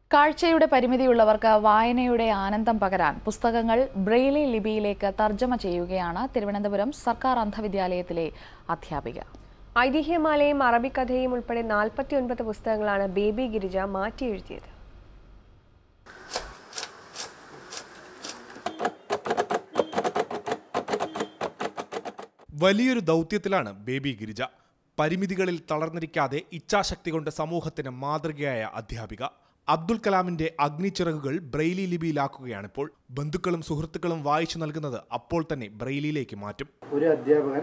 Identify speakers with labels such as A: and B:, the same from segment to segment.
A: കാഴ്ചയുടെ പരിമിതിയുള്ളവർക്ക് വായനയുടെ ആനന്ദം പകരാൻ പുസ്തകങ്ങൾ ബ്രെയിലി ലിപിയിലേക്ക് തർജ്ജമ ചെയ്യുകയാണ് തിരുവനന്തപുരം സർക്കാർ അന്ധവിദ്യാലയത്തിലെ അധ്യാപിക
B: ഐതിഹ്യമാലയും അറബിക്കഥയും ഉൾപ്പെടെ നാൽപ്പത്തി ഒൻപത് പുസ്തകങ്ങളാണ് ബേബി ഗിരിജ മാറ്റി എഴുതിയത്
C: വലിയൊരു ദൗത്യത്തിലാണ് ബേബി ഗിരിജ പരിമിതികളിൽ തളർന്നിരിക്കാതെ ഇച്ഛാശക്തി കൊണ്ട് സമൂഹത്തിന് മാതൃകയായ അധ്യാപിക അബ്ദുൽ കലാമിന്റെ അഗ്നിച്ചിറകുകൾ ബ്രെയിലി ലിപിയിലാക്കുകയാണിപ്പോൾ ബന്ധുക്കളും സുഹൃത്തുക്കളും വായിച്ചു നൽകുന്നത് അപ്പോൾ തന്നെ ബ്രെയിലിയിലേക്ക് മാറ്റും
D: ഒരു അധ്യാപകൻ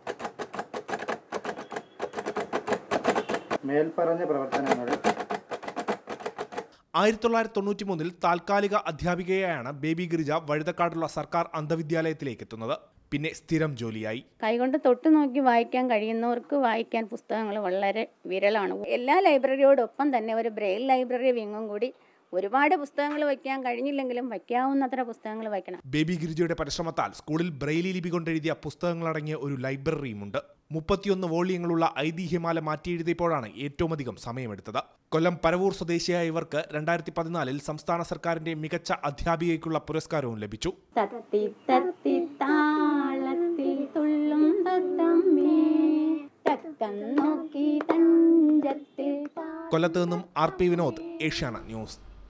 D: മേൽപ്പറഞ്ഞ പ്രവർത്തനങ്ങൾ
C: ആയിരത്തി തൊള്ളായിരത്തി തൊണ്ണൂറ്റി മൂന്നിൽ താൽക്കാലിക അധ്യാപികയായാണ് ബേബി ഗിരിജ വഴുതക്കാടുള്ള സർക്കാർ അന്ധവിദ്യാലയത്തിലേക്ക് എത്തുന്നത് പിന്നെ സ്ഥിരം ജോലിയായി
E: കൈകൊണ്ട് തൊട്ട് നോക്കി വായിക്കാൻ കഴിയുന്നവർക്ക് വായിക്കാൻ പുസ്തകങ്ങൾ വളരെ വിരളാണ് എല്ലാ ലൈബ്രറിയോടൊപ്പം തന്നെ ഒരു ബ്രെയിൽ ലൈബ്രറി വിങ്ങും കൂടി ഒരുപാട് പുസ്തകങ്ങൾ വയ്ക്കാൻ കഴിഞ്ഞില്ലെങ്കിലും വയ്ക്കാവുന്നത്ര പുസ്തകങ്ങൾ വയ്ക്കണം
C: ബേബി ഗിരിജയുടെ പരിശ്രമത്താൽ സ്കൂളിൽ ബ്രെയിലി ലിപി കൊണ്ടെഴുതിയ പുസ്തകങ്ങളടങ്ങിയ ഒരു ലൈബ്രറിയുമുണ്ട് മുപ്പത്തിയൊന്ന് വോള്യങ്ങളുള്ള ഐതിഹ്യമാല മാറ്റിയെഴുതിയപ്പോഴാണ് ഏറ്റവും അധികം സമയമെടുത്തത് കൊല്ലം പരവൂർ സ്വദേശിയായ ഇവർക്ക് രണ്ടായിരത്തി പതിനാലിൽ സംസ്ഥാന സർക്കാരിന്റെ മികച്ച അധ്യാപികയ്ക്കുള്ള പുരസ്കാരവും ലഭിച്ചു
E: തത്തി തത്തി താളത്തിൽ തുള്ളും തത്തമ്മേ തക്കം നോക്കി തഞ്ചത്തിൽ
C: കൊല്ലത്ത് നിന്നും R P Vinod Asianet news